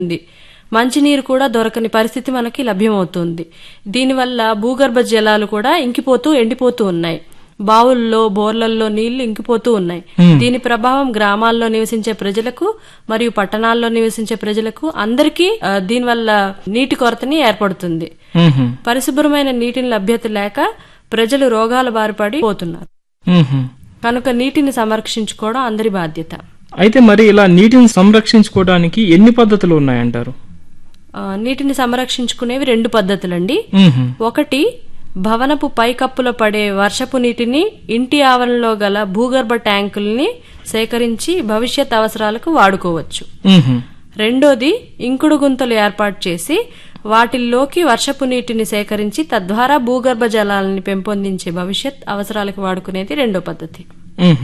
ఉంది మంచినీరు కూడా దొరకని పరిస్థితి మనకి లభ్యమవుతుంది దీనివల్ల భూగర్భ జలాలు కూడా ఇంకిపోతూ ఎండిపోతూ ఉన్నాయి బావుల్లో బోర్లల్లో నీళ్లు ఇంకిపోతూ ఉన్నాయి దీని ప్రభావం గ్రామాల్లో నివసించే ప్రజలకు మరియు పట్టణాల్లో నివసించే ప్రజలకు అందరికీ ఆ, దీనివల్ల నీటి కొరతని ఏర్పడుతుంది మ్మ్హ. పరిశుభ్రమైన నీటిని లభ్యత లేక ప్రజలు రోగాల బారిపడి పోతున్నారు మ్మ్హ. కనుక నీటిని సంరక్షించుకోవడం అందరి బాధ్యత అయితే మరి ఇలా నీటిని సంరక్షించుకోవడానికి ఎన్ని పద్ధతులు ఉన్నాయంటారు ఆ, నీటిని సంరక్షించుకునేవి రెండు పద్ధతులండి మ్మ్హ. ఒకటి భవనపు పైకప్పులో పడే వర్షపు నీటిని ఇంటి ఆవరణలో గల భూగర్భ ట్యాంకుల్ని సేకరించి భవిష్యత్ అవసరాలకు వాడుకోవచ్చు మ్మ్హ. రెండోది ఇంకుడు గుంతలు ఏర్పాటు చేసి వాటిల్లోకి వర్షపు నీటిని సేకరించి తద్వారా భూగర్భ జలాలని పెంపొందించే భవిష్యత్ అవసరాలకు వాడుకునేది రెండో పద్ధతి మ్మ్హ.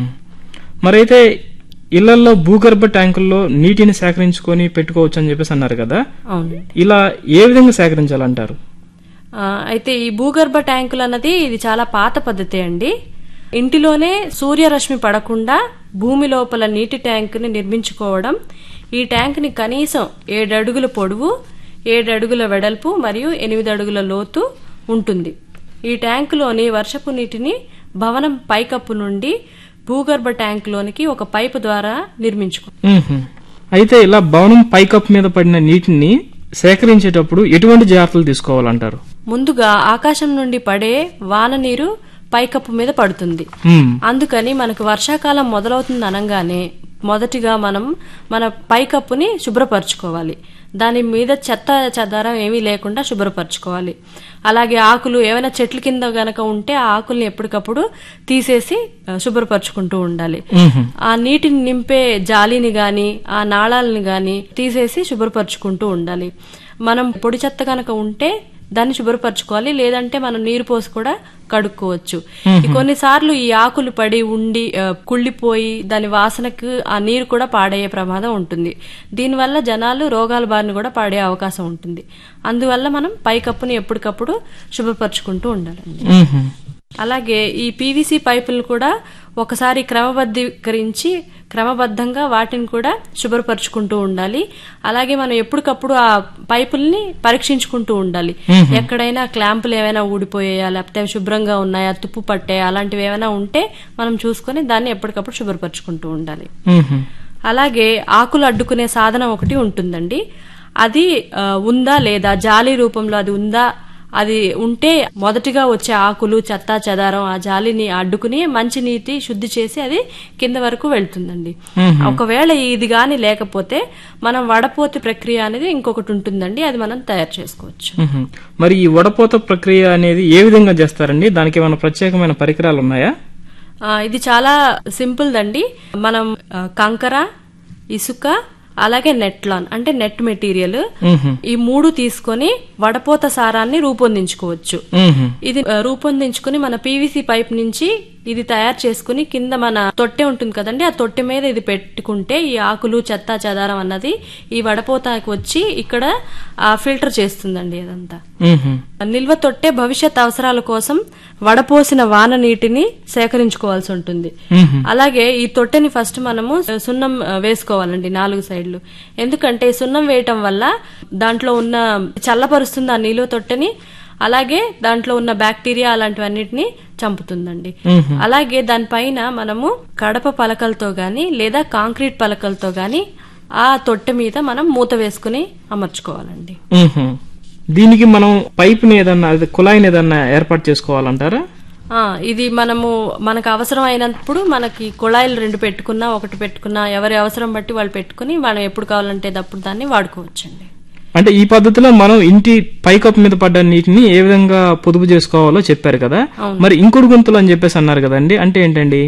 మరైతే ఇళ్లలో భూగర్భ ట్యాంకుల్లో నీటిని సేకరించుకొని పెట్టుకోవచ్చు అని చెప్పేసి అన్నారు కదా అవునండి ఇలా ఏ విధంగా సేకరించాలంటారు ఆ, అయితే ఈ భూగర్భ ట్యాంకులు అన్నది ఇది చాలా పాత పద్ధతి అండి ఇంటిలోనే సూర్యరశ్మి పడకుండా భూమి లోపల నీటి ట్యాంకుని నిర్మించుకోవడం ఈ ట్యాంకుని కనీసం ఏడు అడుగుల పొడవు ఏడు అడుగుల వెడల్పు మరియు ఎనిమిది అడుగుల లోతు ఉంటుంది ఈ ట్యాంకులోని వర్షపు నీటిని భవనం పైకప్పు నుండి భూగర్భ ట్యాంకులోనికి ఒక పైపు ద్వారా నిర్మించుకో మ్మ్హ. అయితే ఇలా భవనం పైకప్పు మీద పడిన నీటిని సేకరించేటప్పుడు ఎటువంటి జాగ్రత్తలు తీసుకోవాలంటారు ముందుగా ఆకాశం నుండి పడే వాన నీరు పైకప్పు మీద పడుతుంది మ్మ్. అందుకని మనకు వర్షాకాలం మొదలవుతుంది అనగానే మొదటిగా మనం మన పైకప్పుని శుభ్రపరచుకోవాలి దాని మీద చెత్త చెదారం ఏమీ లేకుండా శుభ్రపరచుకోవాలి అలాగే ఆకులు ఏమైనా చెట్ల కింద గనక ఉంటే ఆ ఆకుల్ని ఎప్పటికప్పుడు తీసేసి ఆ, శుభ్రపరచుకుంటూ ఉండాలి మ్మ్హ. ఆ నీటిని నింపే జాలిని గాని ఆ నాళాలని గాని తీసేసి శుభ్రపరచుకుంటూ ఉండాలి మనం పొడి చెత్త కనుక ఉంటే దాన్ని శుభ్రపరచుకోవాలి లేదంటే మనం నీరు పోసి కూడా కడుక్కోవచ్చు ఈ కొన్నిసార్లు ఈ ఆకులు పడి ఉండి ఆ, కుళ్ళిపోయి దాని వాసనకు ఆ నీరు కూడా పాడయ్యే ప్రమాదం ఉంటుంది దీనివల్ల జనాలు రోగాల బారిన కూడా పడే అవకాశం ఉంటుంది అందువల్ల మనం పైకప్పుని ఎప్పటికప్పుడు శుభ్రపరచుకుంటూ ఉండాలండి మ్మ్హ. అలాగే ఈ పీవీసీ పైపులు కూడా ఒకసారి క్రమబద్ధీకరించి క్రమబద్ధంగా వాటిని కూడా శుభ్రపరచుకుంటూ ఉండాలి అలాగే మనం ఎప్పటికప్పుడు ఆ పైపుల్ని పరీక్షించుకుంటూ ఉండాలి ఎక్కడైనా క్లాంపులు ఏమైనా ఊడిపోయాయా లేకపోతే అవి శుభ్రంగా ఉన్నాయా తుప్పు పట్టాయా అలాంటివి ఏమైనా ఉంటే మనం చూసుకొని దాన్ని ఎప్పటికప్పుడు శుభ్రపరచుకుంటూ ఉండాలి మ్మ్హ. అలాగే ఆకులు అడ్డుకునే సాధనం ఒకటి ఉంటుందండి అది ఆ, ఉందా లేదా జాలి రూపంలో అది ఉందా అది ఉంటే మొదటిగా వచ్చే ఆకులు చెత్త చెదారం ఆ జాలిని అడ్డుకుని మంచి నీటి శుద్ధి చేసి అది కింద వరకు వెళ్తుందండి ఒకవేళ ఇది గాని లేకపోతే మనం వడపోతి ప్రక్రియ అనేది ఇంకొకటి ఉంటుందండి అది మనం తయారు చేసుకోవచ్చు మ్మ్హ. మరి ఈ వడపోత ప్రక్రియ అనేది ఏ విధంగా చేస్తారండి దానికి ఏమైనా ప్రత్యేకమైన పరికరాలు ఉన్నాయా ఆ, ఇది చాలా సింపుల్ దండి మనం ఆ, కంకర ఇసుక అలాగే నెట్లాన్ అంటే నెట్ మెటీరియల్ మ్మ్హ. ఈ మూడు తీసుకొని వడపోత సారాన్ని రూపొందించుకోవచ్చు మ్మ్హ. ఇది ఆ, రూపొందించుకుని మన పీవీసీ పైప్ నుంచి ఇది తయారు చేసుకుని కింద మన తొట్టె ఉంటుంది కదండి ఆ తొట్టె మీద ఇది పెట్టుకుంటే ఈ ఆకులు చెత్త చెదారం అన్నది ఈ వడపోతాకి వచ్చి ఇక్కడ ఆ, ఫిల్టర్ చేస్తుందండి అదంతా మ్మ్హ. నిల్వ తొట్టె భవిష్యత్ అవసరాల కోసం వడపోసిన వాన నీటిని సేకరించుకోవాల్సి ఉంటుంది మ్మ్హ. అలాగే ఈ తొట్టెని ఫస్ట్ మనము సున్నం ఆ, వేసుకోవాలండి నాలుగు సైడ్లు ఎందుకంటే సున్నం వేయటం వల్ల దాంట్లో ఉన్న చల్లపరుస్తుంది ఆ నిల్వ తొట్టెని అలాగే దాంట్లో ఉన్న బ్యాక్టీరియా అలాంటివన్నిటిని చంపుతుందండి మ్మ్హ. అలాగే దానిపైన మనము కడప పలకలతో గాని లేదా కాంక్రీట్ పలకలతో గాని ఆ తొట్టె మీద మనం మూత వేసుకుని అమర్చుకోవాలండి మ్మ్హ. దీనికి మనం పైప్ని ఏదన్నా అది కుళాయిని ఏదన్నా ఏర్పాటు చేసుకోవాలంటారా ఆ ఇది మనము మనకు అవసరం అయినప్పుడు మనకి కుళాయిలు రెండు పెట్టుకున్నా ఒకటి పెట్టుకున్నా ఎవరి అవసరం బట్టి వాళ్ళు పెట్టుకుని మనం ఎప్పుడు కావాలంటే అప్పుడు దాన్ని వాడుకోవచ్చండి అంటే ఈ పద్ధతిలో మనం ఇంటి పైకప్పు మీద పడ్డ నీటిని ఏ విధంగా పొదుపు చేసుకోవాలో చెప్పారు కదా మరి ఇంకుడు గుంతలు అని చెప్పేసి అన్నారు కదండి అంటే ఏంటండి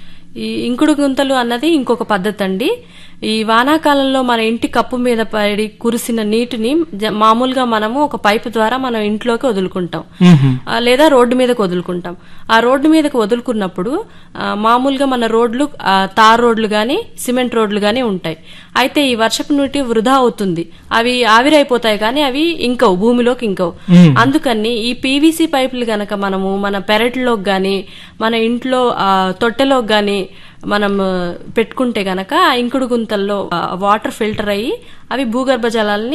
ఈ ఇంకుడు గుంతలు అన్నది ఇంకొక పద్ధతి అండి ఈ వానాకాలంలో మన ఇంటి కప్పు మీద పడి కురిసిన నీటిని జ- మామూలుగా మనము ఒక పైపు ద్వారా మనం ఇంట్లోకి వదులుకుంటాం మ్మ్హ. ఆ, లేదా రోడ్డు మీదకి వదులుకుంటాం ఆ రోడ్డు మీదకి వదులుకున్నప్పుడు ఆ, మామూలుగా మన రోడ్లు ఆ, తార్ రోడ్లు గాని సిమెంట్ రోడ్లు గాని ఉంటాయి అయితే ఈ వర్షపు నీటి వృధా అవుతుంది అవి ఆవిరైపోతాయి కానీ అవి ఇంకవు భూమిలోకి ఇంకవు మ్మ్. అందుకని ఈ పీవీసీ పైపులు గనక మనము మన పెరట్లోకి గాని మన ఇంట్లో ఆ, తొట్టెలోకి గాని మనం ఆ, పెట్టుకుంటే గనక ఆ ఇంకుడు గుంతల్లో ఆ, వాటర్ ఫిల్టర్ అయ్యి అవి భూగర్భ జలాల్ని